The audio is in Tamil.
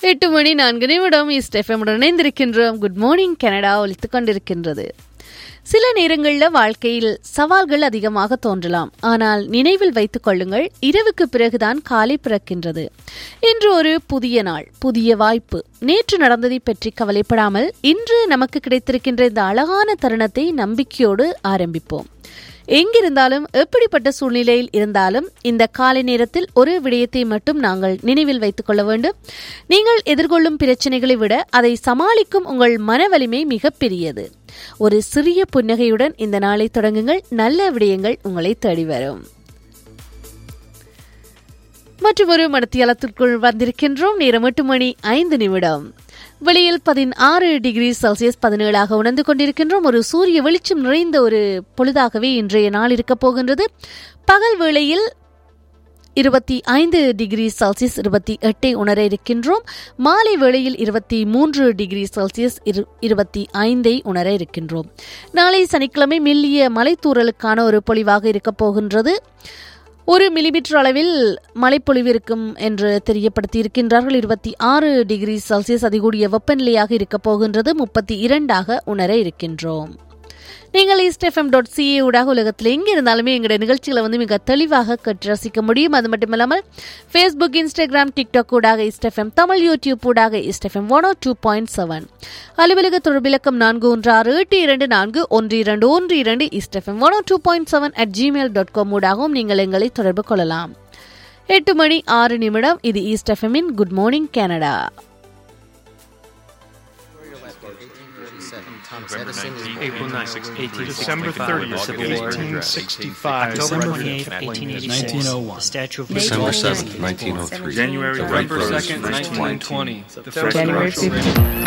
எட்டு மணி நான்கு நிமிடம் ஈஸ்ட் எஃப்எம்முடன் இணைந்திருக்கின்றோம் குட் மார்னிங் கனடா ஒலித்துக் கொண்டிருக்கின்றது சில நேரங்களில் வாழ்க்கையில் சவால்கள் அதிகமாக தோன்றலாம் ஆனால் நினைவில் வைத்துக் கொள்ளுங்கள் இரவுக்கு பிறகுதான் காலை பிறக்கின்றது இன்று ஒரு புதிய நாள் புதிய வாய்ப்பு நேற்று நடந்ததை பற்றி கவலைப்படாமல் இன்று நமக்கு கிடைத்திருக்கின்ற இந்த அழகான தருணத்தை நம்பிக்கையோடு ஆரம்பிப்போம் எங்கிருந்தாலும் எப்படிப்பட்ட சூழ்நிலையில் இருந்தாலும் இந்த காலை நேரத்தில் ஒரு விடயத்தை மட்டும் நாங்கள் நினைவில் வைத்துக் கொள்ள வேண்டும் நீங்கள் எதிர்கொள்ளும் பிரச்சனைகளை விட அதை சமாளிக்கும் உங்கள் மன வலிமை மிகப்பெரியது ஒரு சிறிய புன்னகையுடன் இந்த நாளை தொடங்குங்கள் நல்ல விடயங்கள் உங்களை தேடி வரும் மற்றும் ஒரு மனத்தியாலத்திற்குள் வந்திருக்கின்றோம் நேரம் எட்டு மணி ஐந்து நிமிடம் வெளியில் பதினாறு டிகிரி செல்சியஸ் பதினேழாக உணர்ந்து கொண்டிருக்கின்றோம் ஒரு சூரிய வெளிச்சம் நிறைந்த ஒரு பொழுதாகவே இன்றைய நாள் இருக்கப் போகின்றது பகல் வேளையில் இருபத்தி ஐந்து டிகிரி செல்சியஸ் இருபத்தி எட்டை உணர இருக்கின்றோம் மாலை வேளையில் இருபத்தி மூன்று டிகிரி செல்சியஸ் இருபத்தி ஐந்தை உணர இருக்கின்றோம் நாளை சனிக்கிழமை மெல்லிய மலைத்தூறலுக்கான ஒரு பொழிவாக இருக்கப் போகின்றது ஒரு மில்லிமீட்டர் அளவில் மழைப்பொழிவு இருக்கும் என்று தெரியப்படுத்தி இருக்கின்றார்கள் இருபத்தி ஆறு டிகிரி செல்சியஸ் அதிகூடிய வெப்பநிலையாக இருக்கப் போகின்றது முப்பத்தி இரண்டாக உணர இருக்கின்றோம் நீங்கள் ஈஸ்ட் எஃப்எம் டாட் சிஏ ஊடாக உலகத்தில் எங்கே இருந்தாலுமே எங்களுடைய நிகழ்ச்சிகளை வந்து மிக தெளிவாக கற்று ரசிக்க முடியும் அது மட்டும் இல்லாமல் ஃபேஸ்புக் இன்ஸ்டாகிராம் டிக்டாக் ஊடாக ஈஸ்ட் எஃப்எம் தமிழ் யூடியூப் ஊடாக East FM one two point seven அலுவலக தொடர்பிலக்கம் நான்கு ஒன்று ஆறு எட்டு இரண்டு நான்கு ஒன்று இரண்டு ஒன்று இரண்டு East FM one two point seven at Gmail dot com ஊடாகவும் நீங்கள் எங்களை தொடர்பு கொள்ளலாம் எட்டு மணி ஆறு நிமிடம் இது ஈஸ்ட் எஃப்எம்மின் good morning Canada November 19th, April 1865, December Lincoln 30th, Memorial Civil War, 1865. October December 28th, 1886. 1901. The Statue of December Liberty. 7th, 1903. January The Wright 1st, brothers 2nd, first flight 1920. team. The first January commercial 15th.